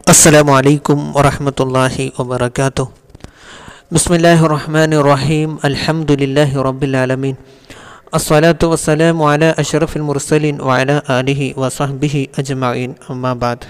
السلام عليكم ورحمة الله وبركاته بسم الله الرحمن الرحيم الحمد لله رب العالمين الصلاة والسلام على أشرف المرسلين وعلى آله وصحبه أجمعين أما بعد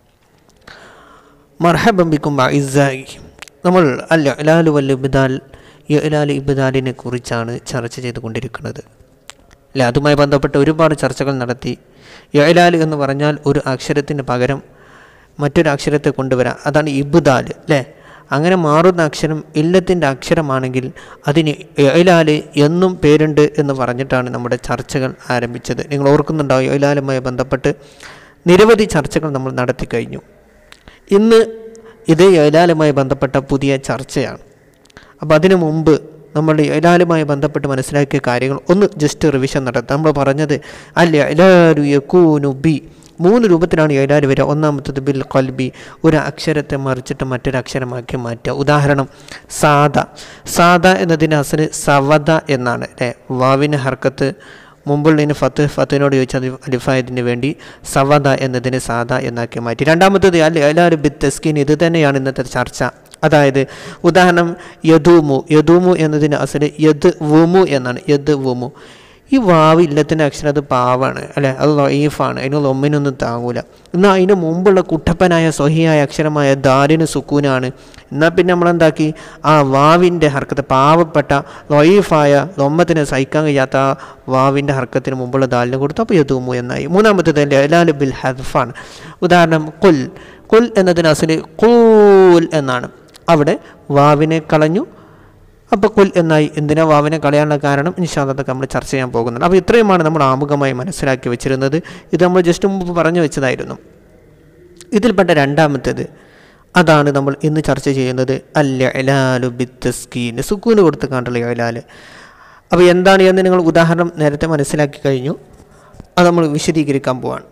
مرحبا بكم أعزائي നമ്മൾ അൽ ഇലാലു വൽ ഇബ്ദാൽ ഇലാൽ ഇബ്ദാലിനെ കുറിച്ചാണ് ചർച്ച ചെയ്തുകൊണ്ടിരിക്കുന്നത് അല്ല അതുമായി ബന്ധപ്പെട്ട ഒരുപാട് ചർച്ചകൾ നടത്തി ഇലാൽ എന്ന് പറഞ്ഞാൽ ഒരു അക്ഷരത്തിന് പകരം മറ്റൊരു അക്ഷരത്തെ കൊണ്ടുവരാം അതാണ് ഇബ്ദാൽ അല്ലേ അങ്ങനെ മാറുന്ന അക്ഷരം ഇല്ലത്തിൻ്റെ അക്ഷരമാണെങ്കിൽ അതിന് ഇലാൽ എന്നും പേരുണ്ട് എന്ന് പറഞ്ഞിട്ടാണ് നമ്മുടെ ചർച്ചകൾ ആരംഭിച്ചത് നിങ്ങൾ ഓർക്കുന്നുണ്ടാവും ഇലാലുമായി ബന്ധപ്പെട്ട് നിരവധി ചർച്ചകൾ നമ്മൾ നടത്തി കഴിഞ്ഞു ഇന്ന് ഇത് ഇലാലുമായി ബന്ധപ്പെട്ട പുതിയ ചർച്ചയാണ് അപ്പോൾ അതിനു മുമ്പ് നമ്മൾ ഇലാലുമായി ബന്ധപ്പെട്ട് മനസ്സിലാക്കിയ കാര്യങ്ങൾ ഒന്ന് ജസ്റ്റ് റിവിഷൻ നടത്താം നമ്മൾ പറഞ്ഞത് അല്ല ഇലാലു യക്കൂനു ബി മൂന്ന് രൂപത്തിലാണ് ഇലാല് വരിക ഒന്നാമത്തത് ബിൽ കൽബി ഒരു അക്ഷരത്തെ മറിച്ചിട്ട് മറ്റൊരു അക്ഷരമാക്കി മാറ്റുക ഉദാഹരണം സാദ സാദ എന്നതിൻ്റെ അസല് സവദ എന്നാണ് അല്ലേ വാവിന് ഹർക്കത്ത് മുമ്പുള്ളതിന് ഫത്ത് ഫത്തിനോട് ചോദിച്ച അലിഫായതിന് വേണ്ടി സവദ എന്നതിന് സാദ എന്നാക്കി മാറ്റി രണ്ടാമത്തത് അല്ല എല്ലാവരും ബിത്ത് തസ്കീൻ ഇത് തന്നെയാണ് ഇന്നത്തെ ചർച്ച അതായത് ഉദാഹരണം യദൂമു യദൂമു എന്നതിന് അസല് യദ് വുമു എന്നാണ് യദ് വുമു ഈ വാവ് ഇല്ലത്തിൻ്റെ അക്ഷരം അത് പാവാണ് അല്ലേ അത് ലൊയീഫാണ് അതിന് ലൊമ്മിനൊന്നും താങ്ങൂല എന്നാൽ അതിന് മുമ്പുള്ള കുട്ടപ്പനായ സ്വഹിയായ അക്ഷരമായ ദാലിന് സുക്കൂനാണ് എന്നാൽ പിന്നെ നമ്മളെന്താക്കി ആ വാവിൻ്റെ ഹർക്കത്ത് പാവപ്പെട്ട ലൊയീഫായ ലൊമ്മത്തിന് സഹിക്കാൻ കഴിയാത്ത ആ വാവിൻ്റെ ഹർക്കത്തിന് മുമ്പുള്ള ദാലിന് കൊടുത്തു അപ്പോൾ യദൂമു എന്നായി മൂന്നാമത്തേത് എല്ലാൽ ബിൽ ഹദ്ഫാണ് ഉദാഹരണം കുൽ കുൽ എന്നതിന് അസല് കൂൽ എന്നാണ് അവിടെ വാവിനെ കളഞ്ഞു അപ്പോൾ കുൽ എന്നായി എന്തിനാ വാവിനെ കളയാനുള്ള കാരണം ഇൻഷാദത്തൊക്കെ നമ്മൾ ചർച്ച ചെയ്യാൻ പോകുന്നുണ്ട് അപ്പോൾ ഇത്രയുമാണ് നമ്മൾ ആമുഖമായി മനസ്സിലാക്കി വെച്ചിരുന്നത് ഇത് നമ്മൾ ജസ്റ്റ് മുമ്പ് പറഞ്ഞു വെച്ചതായിരുന്നു ഇതിൽപ്പെട്ട രണ്ടാമത്തേത് അതാണ് നമ്മൾ ഇന്ന് ചർച്ച ചെയ്യുന്നത് അല്ല ഇലാലു ബിത്തസ്കീന് സുക്കൂന് കൊടുത്ത് കണ്ടുള്ള ഇലാല് അപ്പോൾ എന്താണ് എന്ന് നിങ്ങൾ ഉദാഹരണം നേരത്തെ മനസ്സിലാക്കി കഴിഞ്ഞു അത് നമ്മൾ വിശദീകരിക്കാൻ പോവാണ്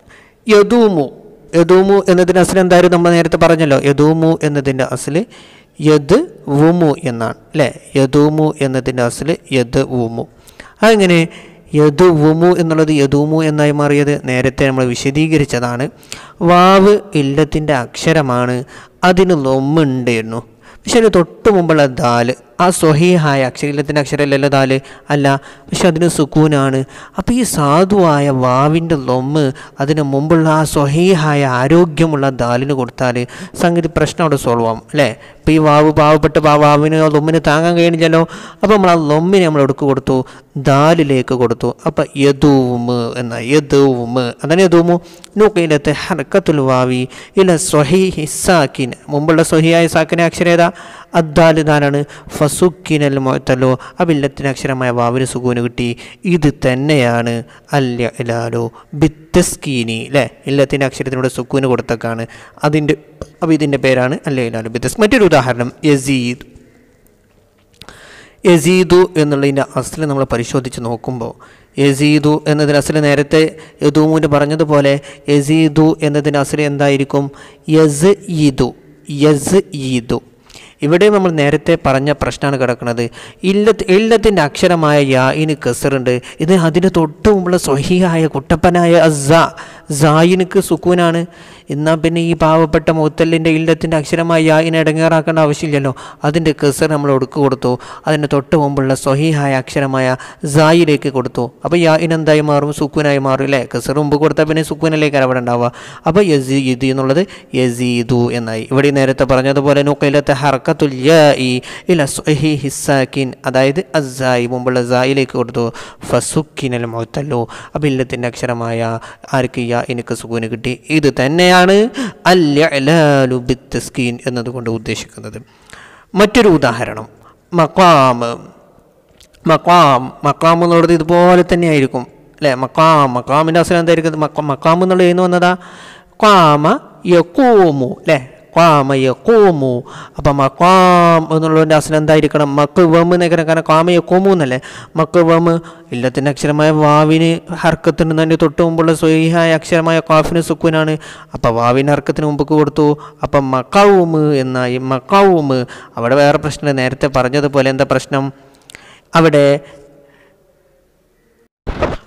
യദൂമു യദൂമു എന്നതിൻ്റെ അസൽ എന്തായാലും നമ്മൾ നേരത്തെ പറഞ്ഞല്ലോ യദൂമു എന്നതിൻ്റെ അസല് യദ് വുമു എന്നാണ് അല്ലേ യദൂമു എന്നതിൻ്റെ അസല് യദ് വുമു അങ്ങനെ യദു വുമു എന്നുള്ളത് യദൂമു എന്നായി മാറിയത് നേരത്തെ നമ്മൾ വിശദീകരിച്ചതാണ് വാവ് ഇല്ലത്തിൻ്റെ അക്ഷരമാണ് അതിന് ലൊമ്മുണ്ടായിരുന്നു പക്ഷെ അതിന് തൊട്ട് മുമ്പുള്ള ദാല് ആ സ്വഹീഹായ അക്ഷരത്തിൻ്റെ അക്ഷരമല്ലല്ലോ ദാല് അല്ല പക്ഷെ അതിന് സുക്കൂനാണ് അപ്പോൾ ഈ സാധുവായ വാവിൻ്റെ ലൊമ്മ് അതിന് മുമ്പുള്ള ആ സ്വഹീഹായ ആരോഗ്യമുള്ള ദാലിന് കൊടുത്താൽ സംഗതി പ്രശ്നം അവിടെ സോൾവ് ആവും അല്ലേ ഇപ്പോൾ ഈ വാവ് പാവപ്പെട്ട് ആ വാവിന് ലൊമ്മിന് താങ്ങാൻ കഴിയണില്ലല്ലോ അപ്പോൾ നമ്മൾ ആ ലൊമ്മിനെ നമ്മൾ എടുക്ക് കൊടുത്തു ദാലിലേക്ക് കൊടുത്തു അപ്പോൾ യദൂമ് എന്ന യദൂമ് അതാണ് യദൂമു നൂക്കയിലത്തെ ഹർക്കത്തുൽ വാവി ഇല സ്വഹി ഹിസാക്കിൻ മുമ്പുള്ള സ്വഹിയായ സാക്കിനെ അക്ഷരേത അദ്ദാല് ദാലാണ് ഫസുക്കിനൽ മൊത്തലോ അബില്ലത്തിന് അക്ഷരമായ വാവിന് സുഖൂന് കിട്ടി ഇത് തന്നെയാണ് അല്യ ഇലാലോ ബിത്തസ്കീനി അല്ലേ ഇല്ലത്തിൻ്റെ അക്ഷരത്തിനൂടെ സുക്കൂന് കൊടുത്തൊക്കെയാണ് അതിൻ്റെ അപ്പോൾ ഇതിൻ്റെ പേരാണ് അല്യ ഇലാലു ബിത്തസ് മറ്റൊരു ഉദാഹരണം യസീദ് യസീദു എന്നുള്ളതിൻ്റെ അസൽ നമ്മൾ പരിശോധിച്ച് നോക്കുമ്പോൾ യസീദു എന്നതിന് അസൽ നേരത്തെ യദൂമുവിൻ്റെ പറഞ്ഞതുപോലെ യസീദു എന്നതിൻ്റെ അസൽ എന്തായിരിക്കും യസ് ഈദു യസ് ഈദു ഇവിടെ നമ്മൾ നേരത്തെ പറഞ്ഞ പ്രശ്നമാണ് കിടക്കുന്നത് ഇല്ലത്ത് ഇല്ലത്തിൻ്റെ അക്ഷരമായ യായിന് കസറുണ്ട് ഇത് അതിന് തൊട്ട് മുമ്പുള്ള സ്വഹിയായ കുട്ടപ്പനായ അസ സായിനുക്ക് സുക്കൂനാണ് എന്നാൽ പിന്നെ ഈ പാവപ്പെട്ട മുത്തല്ലിൻ്റെ ഇല്ലത്തിൻ്റെ അക്ഷരമായ യായിനെ ഇടങ്ങേറാക്കേണ്ട ആവശ്യമില്ലല്ലോ അതിൻ്റെ കസർ നമ്മൾ ഒടുക്ക് കൊടുത്തു അതിന് തൊട്ട് മുമ്പുള്ള സ്വഹിയായ അക്ഷരമായ സായിലേക്ക് കൊടുത്തു അപ്പോൾ യായിന് എന്തായി മാറും സുക്കൂനായി മാറും അല്ലേ കസർ മുമ്പ് കൊടുത്താൽ പിന്നെ സുക്കൂനിലേക്ക് അവിടെ ഉണ്ടാവുക അപ്പോൾ യസീദ് എന്നുള്ളത് യസീദു എന്നായി ഇവിടെ നേരത്തെ പറഞ്ഞതുപോലെ നുക്കയിലത്തെ ഹർക്കത്തുൽ യായി ഇല സ്വഹി ഹിസാക്കിൻ അതായത് അസായി മുമ്പുള്ള സായിലേക്ക് കൊടുത്തു ഫസുക്കിനൽ മൊത്തല്ലോ അപ്പോൾ ഇല്ലത്തിൻ്റെ അക്ഷരമായ ആർക്ക് യാ എനിക്ക് സുക്കൂന് കിട്ടി ഇത് തന്നെയാണ് അല്യലാലു ബിത്തസ്കീൻ എന്നതുകൊണ്ട് ഉദ്ദേശിക്കുന്നത് മറ്റൊരു ഉദാഹരണം മക്കാമ് മക്കാം മക്കാം എന്നുള്ളത് ഇതുപോലെ തന്നെ ആയിരിക്കും അല്ലേ മക്കാം മക്കാമിൻ്റെ അവസരം എന്തായിരിക്കും മക്ക മക്കാം എന്നുള്ളത് എന്ന് വന്നതാ കാമ യക്കൂമു അല്ലേ കാമ യക്കൂമു അപ്പം മക്കാം എന്നുള്ളതിൻ്റെ അസലം എന്തായിരിക്കണം മക്ക് വമ് എന്നൊക്കെ കാരണം കാമ യക്കൂമു എന്നല്ലേ മക്ക് വമ് ഇല്ലത്തിൻ്റെ അക്ഷരമായ വാവിന് ഹർക്കത്തിന് തന്നെ തൊട്ട് മുമ്പുള്ള സ്വഹിയായ അക്ഷരമായ കാഫിന് സുക്കുനാണ് അപ്പം വാവിന് ഹർക്കത്തിന് മുമ്പ് കൊടുത്തു അപ്പം മക്കാവുമ് എന്നായി മക്കാവുമ് അവിടെ വേറെ പ്രശ്നം നേരത്തെ പറഞ്ഞതുപോലെ എന്താ പ്രശ്നം അവിടെ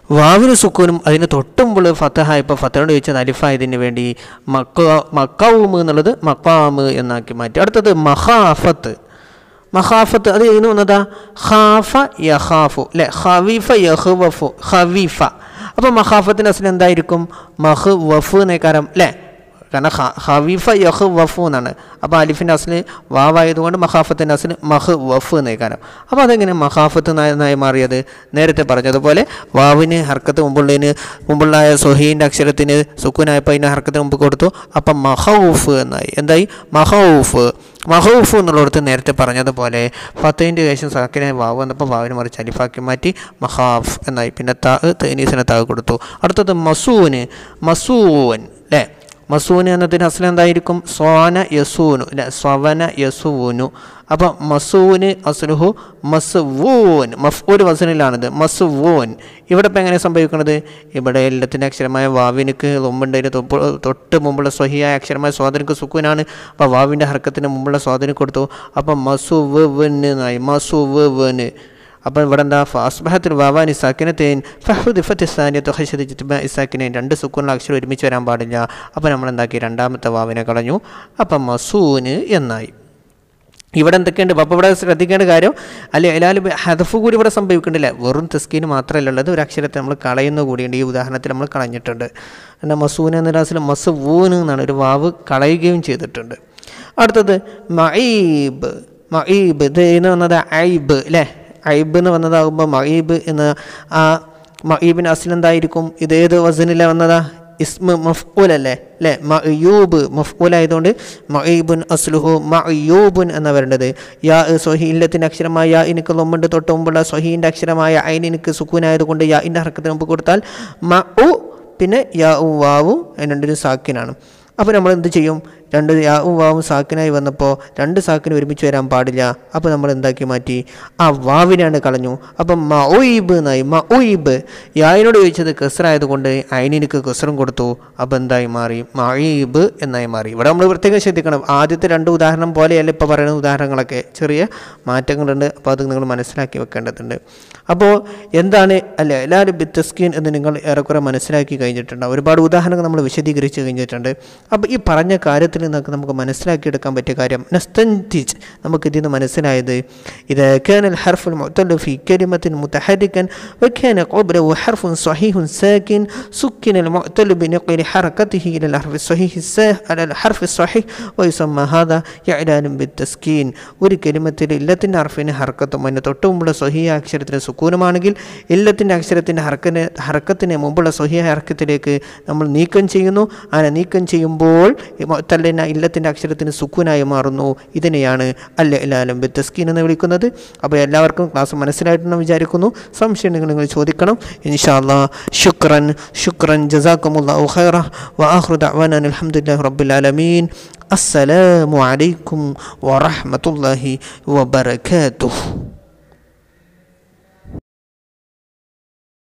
വാവിന് സുക്കൂനും അതിന് തൊട്ടുമ്പോൾ ഫത്തഹായപ്പോൾ ഫത്തനോട് ചോദിച്ചത് അലിഫായതിന് വേണ്ടി മക്ക മക്കവുമ് എന്നുള്ളത് മക്കാമ് എന്നാക്കി മാറ്റി അടുത്തത് മഹാഫത്ത് മഹാഫത്ത് അത് ഇതിന് വന്നതാ ഖാഫ യഖാഫു അല്ലെ ഖവീഫ യഹ്വഫു ഖവീഫ അപ്പോൾ മഹാഫത്തിൻ്റെ അസൽ എന്തായിരിക്കും മഹ് വഫ് എന്നേക്കാരം അല്ലേ കാരണം ഹവീഫ യഹ് വഫു എന്നാണ് അപ്പോൾ അലിഫിൻ്റെ അസല് വാവായതുകൊണ്ട് മഹാഫത്തിൻ്റെ അസല് മഹ് വഫ് എന്നേക്കാരം അപ്പോൾ അതെങ്ങനെ മഹാഫത്ത് എന്നായി മാറിയത് നേരത്തെ പറഞ്ഞതുപോലെ വാവിന് ഹർക്കത്ത് മുമ്പുള്ളതിന് മുമ്പുള്ള സൊഹീൻ്റെ അക്ഷരത്തിന് സുക്കുനായപ്പോൾ അതിന് ഹർക്കത്തിന് മുമ്പ് കൊടുത്തു അപ്പം മഹൌഫ് എന്നായി എന്തായി മഹൌഫ് മഹൌഫ് എന്നുള്ളിടത്ത് നേരത്തെ പറഞ്ഞതുപോലെ ഫത്തൈൻ്റെ ശേഷം സാക്കിനെ വാവ് വന്നപ്പോൾ വാവിന് മറിച്ച് അലിഫാക്കി മാറ്റി മഹാഫ് എന്നായി പിന്നെ താ തേനീസിനെ താ കൊടുത്തു അടുത്തത് മസൂന് മസൂൻ അല്ലേ മസൂന് എന്നതിന് അസല എന്തായിരിക്കും സ്വാന യസൂനു അല്ലെ സ്വവന യസൂനു അപ്പം മസൂന് അസ്ലുഹു മസ്വൂൻ മഫ്ഊൽ വസനിലാണിത് മസ്വൂൻ ഇവിടെ ഇപ്പം എങ്ങനെ സംഭവിക്കുന്നത് ഇവിടെ എല്ലാത്തിൻ്റെ അക്ഷരമായ വാവിനിക്ക് മുമ്പുണ്ടതിന് തൊട്ട് മുമ്പുള്ള സ്വഹിയായ അക്ഷരമായ സ്വാതനിക്ക് സുക്കൂനാണ് അപ്പോൾ വാവിൻ്റെ ഹർക്കത്തിന് മുമ്പുള്ള സ്വാതനിക്ക് കൊടുത്തു അപ്പം മസുവന് എന്നായി മസുവന് അപ്പോൾ ഇവിടെ എന്താ ഫാസ്ബഹത്തിൽ വാവാനി സാക്കിനത്തേൻ ഫഹുദിഫത്ത് സാനിയത്ത് ഹഷദ് ജിത്ബ ഇസാക്കിനേൻ രണ്ട് സുക്കൂനുള്ള അക്ഷരം ഒരുമിച്ച് വരാൻ പാടില്ല അപ്പോൾ നമ്മൾ എന്താക്കി രണ്ടാമത്തെ വാവിനെ കളഞ്ഞു അപ്പം മസൂന് എന്നായി ഇവിടെ എന്തൊക്കെയുണ്ട് അപ്പോൾ ഇവിടെ ശ്രദ്ധിക്കേണ്ട കാര്യം അല്ലെ എല്ലാവരും ഹദഫ് കൂടി ഇവിടെ സംഭവിക്കുന്നില്ല വെറും തെസ്കീന് മാത്രമല്ല ഉള്ളത് ഒരു അക്ഷരത്തെ നമ്മൾ കളയുന്ന കൂടിയുണ്ട് ഈ ഉദാഹരണത്തിൽ നമ്മൾ കളഞ്ഞിട്ടുണ്ട് എന്നാൽ മസൂന് എന്ന രാസിൽ മസവൂന് എന്നാണ് ഒരു വാവ് കളയുകയും ചെയ്തിട്ടുണ്ട് അടുത്തത് മഈബ് മഈബ് ഇത് എന്ന് വന്നത് ഐബ് അല്ലേ ഐബ് എന്ന് വന്നതാകുമ്പോൾ മഈബ് എന്ന ആ മഈബിന് അസിൽ എന്തായിരിക്കും ഇത് ഏത് വസനിലെ വന്നതാ ഇസ്മ മഫ്ഊൽ അല്ലേ അല്ലേ മയൂബ് മഫ്ഊൽ ആയതുകൊണ്ട് മഈബുൻ അസ്ലുഹു മയൂബുൻ എന്ന വരേണ്ടത് യാ സ്വഹീലത്തിൻ്റെ അക്ഷരമായ യാ എനിക്ക് ലൊമ്പുണ്ട് തൊട്ട് മുമ്പുള്ള സ്വഹീൻ്റെ അക്ഷരമായ ഐനിക്ക് സുക്കൂനായതുകൊണ്ട് യാ ഇൻ്റെ ഹർക്കത്തിന് മുമ്പ് കൊടുത്താൽ മ ഉ പിന്നെ യാ ഉ വാവും രണ്ടിനും സാക്കിനാണ് അപ്പോൾ നമ്മൾ എന്ത് ചെയ്യും രണ്ട് യാവും വാവും സാക്കിനായി വന്നപ്പോൾ രണ്ട് സാക്കിന് ഒരുമിച്ച് വരാൻ പാടില്ല അപ്പോൾ നമ്മൾ എന്താക്കി മാറ്റി ആ വാവിനാണ് കളഞ്ഞു അപ്പം മഊയിബ് എന്നായി മഊയിബ് യായിനോട് ചോദിച്ചത് കെസറായതുകൊണ്ട് അയിനിക്ക് കെസറും കൊടുത്തു അപ്പോൾ എന്തായി മാറി മഈബ് എന്നായി മാറി ഇവിടെ നമ്മൾ പ്രത്യേകം ശ്രദ്ധിക്കണം ആദ്യത്തെ രണ്ട് ഉദാഹരണം പോലെയല്ല ഇപ്പോൾ പറയുന്ന ഉദാഹരണങ്ങളൊക്കെ ചെറിയ മാറ്റങ്ങളുണ്ട് അപ്പോൾ അത് നിങ്ങൾ മനസ്സിലാക്കി വെക്കേണ്ടതുണ്ട് അപ്പോൾ എന്താണ് അല്ല എല്ലാവരും ബിത്തസ്കീൻ എന്ന് നിങ്ങൾ ഏറെക്കുറെ മനസ്സിലാക്കി കഴിഞ്ഞിട്ടുണ്ട് ഒരുപാട് ഉദാഹരണങ്ങൾ നമ്മൾ വിശദീകരിച്ച് കഴിഞ്ഞിട്ടുണ്ട് അപ്പോൾ ഈ പറഞ്ഞ കാര്യത്തിൽ നിന്നൊക്കെ നമുക്ക് മനസ്സിലാക്കിയെടുക്കാൻ പറ്റിയ കാര്യം നസ്തൻതിജ് നമുക്ക് ഇതിൽ നിന്ന് മനസ്സിലായത് ഇത് كان الحرف المعتل في كلمة متحركا وكان قبله حرف صحيح ساكن سكن المعتل بنقل حركته إلى الحرف الصحيح الساه على الحرف الصحيح ويسمى هذا إعلان بالتسكين ഒരു കലിമത്തിൽ ഇല്ലത്തിൻ്റെ ഹർഫിന് ഹർക്കത്തും അതിന് തൊട്ട് മുമ്പുള്ള സ്വഹിയ അക്ഷരത്തിന് സുക്കൂനമാണെങ്കിൽ ഇല്ലത്തിൻ്റെ അക്ഷരത്തിൻ്റെ ഹർക്കന് ഹർക്കത്തിന് മുമ്പുള്ള സ്വഹിയ ഹർക്കത്തിലേക്ക് നമ്മൾ നീക്കം ചെയ്യുന്നു അങ്ങനെ നീക്കം ചെയ്യുമ്പോൾ തല്ലിന ഇല്ലത്തിൻ്റെ അക്ഷരത്തിന് സുക്കൂനായി മാറുന്നു ഇതിനെയാണ് അല്ല എല്ലാലും ബിത്തസ്കീൻ എന്ന് വിളിക്കുന്നത് അപ്പോൾ എല്ലാവർക്കും ക്ലാസ് മനസ്സിലായിട്ടുണ്ടെന്ന് വിചാരിക്കുന്നു സംശയം നിങ്ങൾ നിങ്ങൾ ചോദിക്കണം ഇൻഷാല്ലാ ശുക്രൻ ശുക്രൻ ജസാക്കുമുള്ള ഖൈറ വആഖിറു ദഅവാന അൽഹംദുലില്ലാഹി റബ്ബിൽ ആലമീൻ السلام عليكم ورحمة الله وبركاته